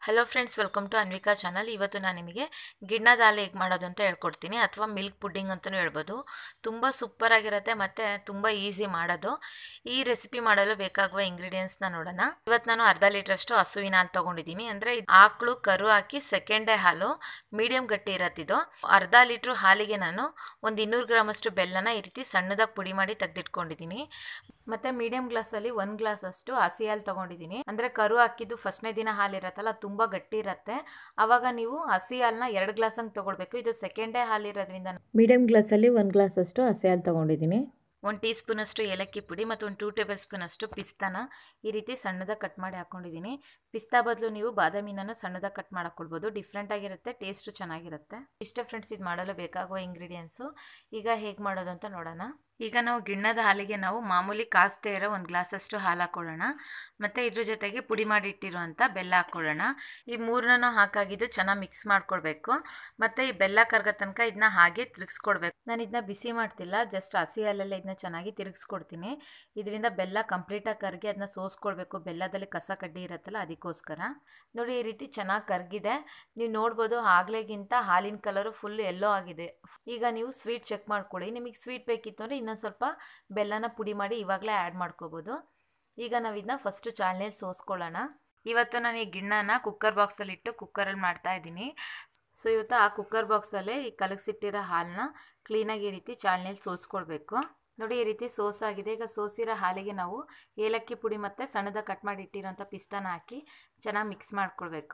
hello friends welcome to Anvika channel ಇವತ್ತು ನಾನು ನಿಮಗೆ ಗಿಣ್ಣದ ಹಾಲು ಹೇಗೆ ಮಾಡೋದು ಅಂತ ಹೇಳ್ಕೊಡ್ತೀನಿ ಅಥವಾ ಮಿಲ್ಕ್ ಪುಡ್ಡಿಂಗ್ ಅಂತಲೂ ಹೇಳ್ಬೋದು ತುಂಬ ಸೂಪರಾಗಿರುತ್ತೆ ಮತ್ತು ತುಂಬ ಈಸಿ ಮಾಡೋದು ಈ ರೆಸಿಪಿ ಮಾಡಲು ಬೇಕಾಗುವ ಇಂಗ್ರೀಡಿಯೆಂಟ್ಸ್ನ ನೋಡೋಣ ಇವತ್ತು ನಾನು ಅರ್ಧ ಲೀಟ್ರಷ್ಟು ಹಸುವಿನ ಹಾಲು ತೊಗೊಂಡಿದ್ದೀನಿ ಅಂದರೆ ಆಕಳು ಕರು ಹಾಕಿ ಸೆಕೆಂಡ್ ಡೇ ಹಾಲು ಮೀಡಿಯಮ್ ಗಟ್ಟಿ ಇರತ್ತಿದ್ದು ಅರ್ಧ ಲೀಟ್ರ್ ಹಾಲಿಗೆ ನಾನು ಒಂದು ಇನ್ನೂರು ಗ್ರಾಮಷ್ಟು ಬೆಲ್ಲನ ಈ ರೀತಿ ಸಣ್ಣದಾಗಿ ಪುಡಿ ಮಾಡಿ ತೆಗೆದಿಟ್ಕೊಂಡಿದ್ದೀನಿ ಮತ್ತು ಮೀಡಿಯಮ್ ಗ್ಲಾಸಲ್ಲಿ ಒಂದು ಗ್ಲಾಸ್ ಅಷ್ಟು ಹಸಿ ಹಾಲು ತೊಗೊಂಡಿದ್ದೀನಿ ಅಂದರೆ ಕರು ಹಾಕಿದ್ದು ಫಸ್ಟ್ನೇ ದಿನ ಹಾಲು ಇರತ್ತಲ್ಲ ತುಂಬ ಗಟ್ಟಿ ಇರುತ್ತೆ ಆವಾಗ ನೀವು ಹಸಿ ಹಾಲನ್ನ ಎರಡು ಗ್ಲಾಸ್ ಹಂಗೆ ತೊಗೊಳ್ಬೇಕು ಇದು ಸೆಕೆಂಡ್ ಡೇ ಹಾಲು ಇರೋದ್ರಿಂದ ಮೀಡಿಯಮ್ ಗ್ಲಾಸಲ್ಲಿ ಒಂದು ಗ್ಲಾಸ್ ಅಷ್ಟು ಹಸಿ ಹಾಲು ತೊಗೊಂಡಿದ್ದೀನಿ ಒಂದು ಟೀ ಸ್ಪೂನಷ್ಟು ಏಲಕ್ಕಿ ಪುಡಿ ಮತ್ತು ಒಂದು ಟೂ ಟೇಬಲ್ ಸ್ಪೂನಷ್ಟು ಪಿಸ್ತಾನ ಈ ರೀತಿ ಸಣ್ಣದಾಗಿ ಕಟ್ ಮಾಡಿ ಹಾಕ್ಕೊಂಡಿದ್ದೀನಿ ಪಿಸ್ತಾ ಬದಲು ನೀವು ಬಾದಾಮಿನನ್ನು ಸಣ್ಣದಾಗಿ ಕಟ್ ಮಾಡಿ ಹಾಕ್ಕೊಳ್ಬೋದು ಡಿಫ್ರೆಂಟ್ ಆಗಿರುತ್ತೆ ಟೇಸ್ಟು ಚೆನ್ನಾಗಿರುತ್ತೆ ಇಷ್ಟೇ ಫ್ರೆಂಡ್ಸ್ ಇದು ಮಾಡಲು ಬೇಕಾಗುವ ಇಂಗ್ರೀಡಿಯೆಂಟ್ಸು ಈಗ ಹೇಗೆ ಮಾಡೋದು ಅಂತ ನೋಡೋಣ ಈಗ ನಾವು ಗಿಣ್ಣದ ಹಾಲಿಗೆ ನಾವು ಮಾಮೂಲಿ ಕಾಸ್ದೇ ಇರೋ ಒಂದು ಗ್ಲಾಸಷ್ಟು ಹಾಲು ಹಾಕ್ಕೊಳ್ಳೋಣ ಮತ್ತು ಇದ್ರ ಜೊತೆಗೆ ಪುಡಿ ಮಾಡಿ ಇಟ್ಟಿರುವಂಥ ಬೆಲ್ಲ ಹಾಕ್ಕೊಳ್ಳೋಣ ಈ ಮೂರನ್ನೂ ಹಾಕಾಗಿದ್ದು ಚೆನ್ನಾಗಿ ಮಿಕ್ಸ್ ಮಾಡ್ಕೊಳ್ಬೇಕು ಮತ್ತು ಈ ಬೆಲ್ಲ ಕರ್ಗೋ ತನಕ ಇದನ್ನ ಹಾಗೆ ತಿರುಗಿಸ್ಕೊಡ್ಬೇಕು ನಾನು ಇದನ್ನ ಬಿಸಿ ಮಾಡ್ತಿಲ್ಲ ಜಸ್ಟ್ ಹಸಿ ಹಾಲಲ್ಲೇ ಇದನ್ನ ಚೆನ್ನಾಗಿ ತಿರುಗಿಸ್ಕೊಡ್ತೀನಿ ಇದರಿಂದ ಬೆಲ್ಲ ಕಂಪ್ಲೀಟಾಗಿ ಕರಗಿ ಅದನ್ನ ಸೋಸ್ಕೊಳ್ಬೇಕು ಬೆಲ್ಲದಲ್ಲಿ ಕಸ ಕಡ್ಡಿ ಇರುತ್ತಲ್ಲ ಅದಕ್ಕೋಸ್ಕರ ನೋಡಿ ಈ ರೀತಿ ಚೆನ್ನಾಗಿ ಕರಗಿದೆ ನೀವು ನೋಡ್ಬೋದು ಆಗ್ಲೇಗಿಂತ ಹಾಲಿನ ಕಲರು ಫುಲ್ ಎಲ್ಲೋ ಆಗಿದೆ ಈಗ ನೀವು ಸ್ವೀಟ್ ಚೆಕ್ ಮಾಡ್ಕೊಳ್ಳಿ ನಿಮಗೆ ಸ್ವೀಟ್ ಬೇಕಿತ್ತು ಅಂದರೆ ಇನ್ನೊಂದು ಸ್ವಲ್ಪ ಬೆಲ್ಲನ ಪುಡಿ ಮಾಡಿ ಇವಾಗಲೇ ಆ್ಯಡ್ ಮಾಡ್ಕೋಬೋದು ಈಗ ನಾವು ಇದನ್ನ ಫಸ್ಟು ಚಾಳ್ನೇಲಿ ಸೋಸ್ಕೊಳ್ಳೋಣ ಇವತ್ತು ನಾನು ಈ ಗಿಣ್ಣನ ಕುಕ್ಕರ್ ಬಾಕ್ಸಲ್ಲಿ ಇಟ್ಟು ಕುಕ್ಕರಲ್ಲಿ ಮಾಡ್ತಾ ಇದ್ದೀನಿ ಸೊ ಇವತ್ತು ಆ ಕುಕ್ಕರ್ ಬಾಕ್ಸಲ್ಲೇ ಈ ಕಲಗಿಸಿಟ್ಟಿರೋ ಹಾಲನ್ನ ಕ್ಲೀನಾಗಿ ಈ ರೀತಿ ಚಾಳ್ನೇಲಿ ಸೋಸ್ಕೊಳ್ಬೇಕು ನೋಡಿ ಈ ರೀತಿ ಸೋಸಾಗಿದೆ ಈಗ ಸೋಸಿರೋ ಹಾಲಿಗೆ ನಾವು ಏಲಕ್ಕಿ ಪುಡಿ ಮತ್ತು ಸಣ್ಣದಾಗಿ ಕಟ್ ಮಾಡಿ ಇಟ್ಟಿರೋಂಥ ಪಿಸ್ತಾನ ಹಾಕಿ ಚೆನ್ನಾಗಿ ಮಿಕ್ಸ್ ಮಾಡ್ಕೊಳ್ಬೇಕು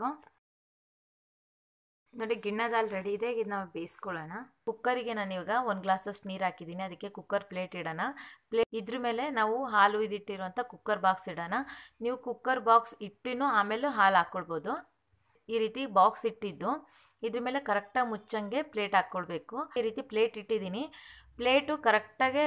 ನೋಡಿ ಗಿಣ್ಣದ ಹಾಲು ರೆಡಿ ಇದೆ ಈಗ ನಾವು ಬೇಯಿಸ್ಕೊಳ್ಳೋಣ ಕುಕ್ಕರಿಗೆ ನಾನು ಇವಾಗ ಒಂದು ಗ್ಲಾಸಷ್ಟು ನೀರು ಹಾಕಿದ್ದೀನಿ ಅದಕ್ಕೆ ಕುಕ್ಕರ್ ಪ್ಲೇಟ್ ಇಡೋಣ ಪ್ಲೇ ಇದ್ರ ಮೇಲೆ ನಾವು ಹಾಲು ಇದಿಟ್ಟಿರುವಂಥ ಕುಕ್ಕರ್ ಬಾಕ್ಸ್ ಇಡೋಣ ನೀವು ಕುಕ್ಕರ್ ಬಾಕ್ಸ್ ಇಟ್ಟಿನೂ ಆಮೇಲೂ ಹಾಲು ಹಾಕ್ಕೊಳ್ಬೋದು ಈ ರೀತಿ ಬಾಕ್ಸ್ ಇಟ್ಟಿದ್ದು ಇದ್ರ ಮೇಲೆ ಕರೆಕ್ಟಾಗಿ ಮುಚ್ಚಂಗೆ ಪ್ಲೇಟ್ ಹಾಕ್ಕೊಳ್ಬೇಕು ಈ ರೀತಿ ಪ್ಲೇಟ್ ಇಟ್ಟಿದ್ದೀನಿ ಪ್ಲೇಟು ಕರೆಕ್ಟಾಗೆ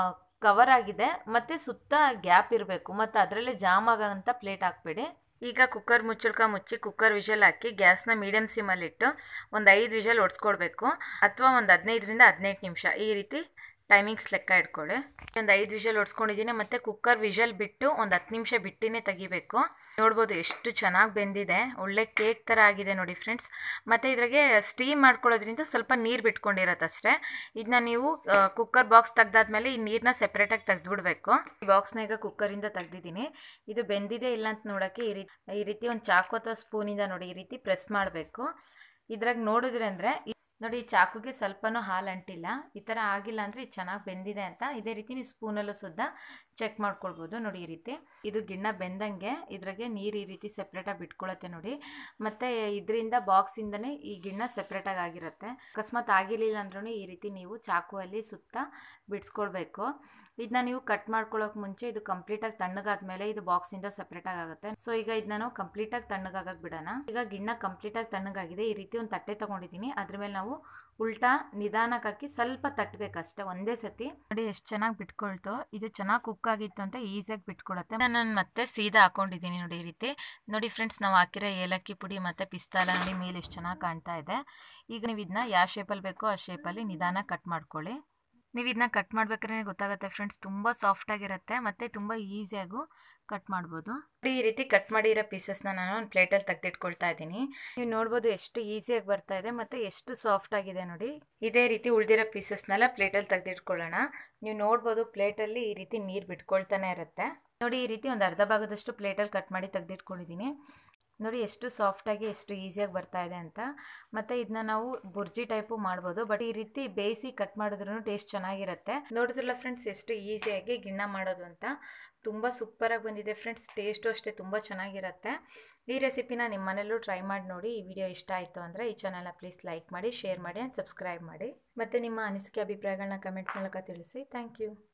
ಕವರ್ ಆಗಿದೆ ಮತ್ತು ಸುತ್ತ ಗ್ಯಾಪ್ ಇರಬೇಕು ಮತ್ತು ಅದರಲ್ಲೇ ಜಾಮ್ ಆಗೋಂಥ ಪ್ಲೇಟ್ ಹಾಕ್ಬೇಡಿ ಈಗ ಕುಕ್ಕರ್ ಮುಚ್ಚಳ್ಕ ಮುಚ್ಚಿ ಕುಕ್ಕರ್ ವಿಷಲ್ ಹಾಕಿ ಗ್ಯಾಸ್ನ ಮೀಡಿಯಮ್ ಸಿಮ್ಮಲ್ಲಿಟ್ಟು ಒಂದು ಐದು ವಿಷಲ್ ಒಡ್ಸ್ಕೊಡ್ಬೇಕು ಅಥವಾ ಒಂದು ಹದಿನೈದರಿಂದ ಹದಿನೆಂಟು ನಿಮಿಷ ಈ ರೀತಿ ಟೈಮಿಂಗ್ಸ್ ಲೆಕ್ಕ ಇಟ್ಕೊಳ್ಳಿ ಒಂದು ಐದು ವಿಷಲ್ ಹೊಡ್ಸ್ಕೊಂಡಿದ್ದೀನಿ ಮತ್ತು ಕುಕ್ಕರ್ ವಿಷಲ್ ಬಿಟ್ಟು ಒಂದು ಹತ್ತು ನಿಮಿಷ ಬಿಟ್ಟಿನೇ ತೆಗಿಬೇಕು ನೋಡ್ಬೋದು ಎಷ್ಟು ಚೆನ್ನಾಗಿ ಬೆಂದಿದೆ ಒಳ್ಳೆ ಕೇಕ್ ಥರ ಆಗಿದೆ ನೋಡಿ ಫ್ರೆಂಡ್ಸ್ ಮತ್ತು ಇದ್ರಾಗೆ ಸ್ಟೀಮ್ ಮಾಡ್ಕೊಳ್ಳೋದ್ರಿಂದ ಸ್ವಲ್ಪ ನೀರು ಬಿಟ್ಕೊಂಡಿರತ್ತೆ ಅಷ್ಟೇ ಇದನ್ನ ನೀವು ಕುಕ್ಕರ್ ಬಾಕ್ಸ್ ತೆಗ್ದಾದ್ಮೇಲೆ ಈ ನೀರನ್ನ ಸೆಪ್ರೇಟಾಗಿ ತೆಗೆದ್ಬಿಡ್ಬೇಕು ಈ ಬಾಕ್ಸ್ನ ಈಗ ಕುಕ್ಕರಿಂದ ತೆಗ್ದಿದ್ದೀನಿ ಇದು ಬೆಂದಿದೆ ಇಲ್ಲ ಅಂತ ನೋಡೋಕ್ಕೆ ಈ ರೀತಿ ಈ ರೀತಿ ಒಂದು ಚಾಕು ಅಥವಾ ಸ್ಪೂನಿಂದ ನೋಡಿ ಈ ರೀತಿ ಪ್ರೆಸ್ ಮಾಡಬೇಕು ಇದ್ರಾಗ ನೋಡಿದ್ರೆ ಅಂದರೆ ನೋಡಿ ಈ ಚಾಕುಗೆ ಸ್ವಲ್ಪನೂ ಹಾಲು ಅಂಟಿಲ್ಲ ಈ ಥರ ಆಗಿಲ್ಲ ಅಂದರೆ ಇದು ಚೆನ್ನಾಗಿ ಬೆಂದಿದೆ ಅಂತ ಇದೇ ರೀತಿ ನೀವು ಸ್ಪೂನಲ್ಲೂ ಸುದ್ದ ಚೆಕ್ ಮಾಡ್ಕೊಳ್ಬೋದು ನೋಡಿ ಈ ರೀತಿ ಇದು ಗಿಣ್ಣ ಬೆಂದಂಗೆ ಇದ್ರಾಗೆ ನೀರು ಈ ರೀತಿ ಸೆಪ್ರೇಟಾಗಿ ಬಿಟ್ಕೊಳತ್ತೆ ನೋಡಿ ಮತ್ತು ಇದರಿಂದ ಬಾಕ್ಸಿಂದನೇ ಈ ಗಿಣ್ಣ ಸೆಪ್ರೇಟಾಗಿ ಆಗಿರುತ್ತೆ ಅಕಸ್ಮಾತ್ ಆಗಿರಲಿಲ್ಲ ಅಂದ್ರೂ ಈ ರೀತಿ ನೀವು ಚಾಕುವಲ್ಲಿ ಸುತ್ತ ಬಿಡಿಸ್ಕೊಳ್ಬೇಕು ಇದನ್ನ ನೀವು ಕಟ್ ಮಾಡ್ಕೊಳ್ಳೋಕೆ ಮುಂಚೆ ಇದು ಕಂಪ್ಲೀಟಾಗಿ ತಣ್ಣಗಾದ್ಮೇಲೆ ಇದು ಬಾಕ್ಸಿಂದ ಸೆಪ್ರೇಟಾಗಿ ಆಗುತ್ತೆ ಸೊ ಈಗ ಇದನ್ನ ನಾವು ಕಂಪ್ಲೀಟಾಗಿ ತಣ್ಣಗಾಗಕ್ಕೆ ಬಿಡೋಣ ಈಗ ಗಿಣ್ಣ ಕಂಪ್ಲೀಟಾಗಿ ತಣ್ಣಗಾಗಿದೆ ಈ ರೀತಿ ಒಂದು ತಟ್ಟೆ ತೊಗೊಂಡಿದ್ದೀನಿ ಅದ್ರ ಮೇಲೆ ನಾವು ಉಲ್ಟಾ ನಿಧಾನಕ್ಕೆ ಹಾಕಿ ಸ್ವಲ್ಪ ತಟ್ಟಬೇಕಷ್ಟೇ ಒಂದೇ ಸತಿ ನೋಡಿ ಎಷ್ಟು ಚೆನ್ನಾಗಿ ಬಿಟ್ಕೊಳ್ತು ಇದು ಚೆನ್ನಾಗಿ ಕುಕ್ ಆಗಿತ್ತು ಅಂತ ಈಸಿಯಾಗಿ ಬಿಟ್ಕೊಡುತ್ತೆ ನಾನು ಮತ್ತೆ ಸೀದಾ ಹಾಕೊಂಡಿದ್ದೀನಿ ನೋಡಿ ಈ ರೀತಿ ನೋಡಿ ಫ್ರೆಂಡ್ಸ್ ನಾವು ಹಾಕಿರೋ ಏಲಕ್ಕಿ ಪುಡಿ ಮತ್ತು ಪಿಸ್ತಾಲ ನೋಡಿ ಮೇಲೆ ಎಷ್ಟು ಚೆನ್ನಾಗಿ ಕಾಣ್ತಾ ಇದೆ ಈಗ ನೀವು ಇದನ್ನ ಯಾವ ಶೇಪಲ್ಲಿ ಬೇಕೋ ಆ ಶೇಪಲ್ಲಿ ನಿಧಾನ ಕಟ್ ಮಾಡ್ಕೊಳ್ಳಿ ನೀವು ಇದನ್ನ ಕಟ್ ಮಾಡ್ಬೇಕಾದ್ರೆ ಗೊತ್ತಾಗುತ್ತೆ ಫ್ರೆಂಡ್ಸ್ ತುಂಬ ಸಾಫ್ಟಾಗಿರುತ್ತೆ ಮತ್ತು ತುಂಬ ಈಸಿಯಾಗೂ ಕಟ್ ಮಾಡ್ಬೋದು ಈ ರೀತಿ ಕಟ್ ಮಾಡಿರೋ ಪೀಸಸ್ನ ನಾನು ಒಂದು ಪ್ಲೇಟಲ್ಲಿ ತೆಗೆದಿಟ್ಕೊಳ್ತಾ ಇದ್ದೀನಿ ನೀವು ನೋಡ್ಬೋದು ಎಷ್ಟು ಈಸಿಯಾಗಿ ಬರ್ತಾ ಇದೆ ಮತ್ತು ಎಷ್ಟು ಸಾಫ್ಟ್ ಆಗಿದೆ ನೋಡಿ ಇದೇ ರೀತಿ ಉಳಿದಿರೋ ಪೀಸಸ್ನೆಲ್ಲ ಪ್ಲೇಟಲ್ಲಿ ತೆಗೆದಿಟ್ಕೊಳ್ಳೋಣ ನೀವು ನೋಡ್ಬೋದು ಪ್ಲೇಟಲ್ಲಿ ಈ ರೀತಿ ನೀರು ಬಿಟ್ಕೊಳ್ತಾನೆ ಇರುತ್ತೆ ನೋಡಿ ಈ ರೀತಿ ಒಂದು ಅರ್ಧ ಭಾಗದಷ್ಟು ಪ್ಲೇಟಲ್ಲಿ ಕಟ್ ಮಾಡಿ ತೆಗೆದಿಟ್ಕೊಂಡಿದ್ದೀನಿ ನೋಡಿ ಎಷ್ಟು ಸಾಫ್ಟಾಗಿ ಎಷ್ಟು ಈಸಿಯಾಗಿ ಬರ್ತಾ ಇದೆ ಅಂತ ಮತ್ತು ಇದನ್ನ ನಾವು ಬುರ್ಜಿ ಟೈಪು ಮಾಡ್ಬೋದು ಬಟ್ ಈ ರೀತಿ ಬೇಯಿಸಿ ಕಟ್ ಮಾಡಿದ್ರೂ ಟೇಸ್ಟ್ ಚೆನ್ನಾಗಿರುತ್ತೆ ನೋಡಿದ್ರಲ್ಲ ಫ್ರೆಂಡ್ಸ್ ಎಷ್ಟು ಈಸಿಯಾಗಿ ಗಿಣ್ಣ ಮಾಡೋದು ಅಂತ ತುಂಬ ಸೂಪರಾಗಿ ಬಂದಿದೆ ಫ್ರೆಂಡ್ಸ್ ಟೇಸ್ಟು ಅಷ್ಟೇ ತುಂಬ ಚೆನ್ನಾಗಿರುತ್ತೆ ಈ ರೆಸಿಪಿನ ನಿಮ್ಮ ಮನೇಲೂ ಟ್ರೈ ಮಾಡಿ ನೋಡಿ ಈ ವಿಡಿಯೋ ಇಷ್ಟ ಆಯಿತು ಅಂದರೆ ಈ ಚಾನಲ್ನ ಪ್ಲೀಸ್ ಲೈಕ್ ಮಾಡಿ ಶೇರ್ ಮಾಡಿ ಆ್ಯಂಡ್ ಸಬ್ಸ್ಕ್ರೈಬ್ ಮಾಡಿ ಮತ್ತು ನಿಮ್ಮ ಅನಿಸಿಕೆ ಅಭಿಪ್ರಾಯಗಳನ್ನ ಕಮೆಂಟ್ ಮೂಲಕ ತಿಳಿಸಿ ಥ್ಯಾಂಕ್ ಯು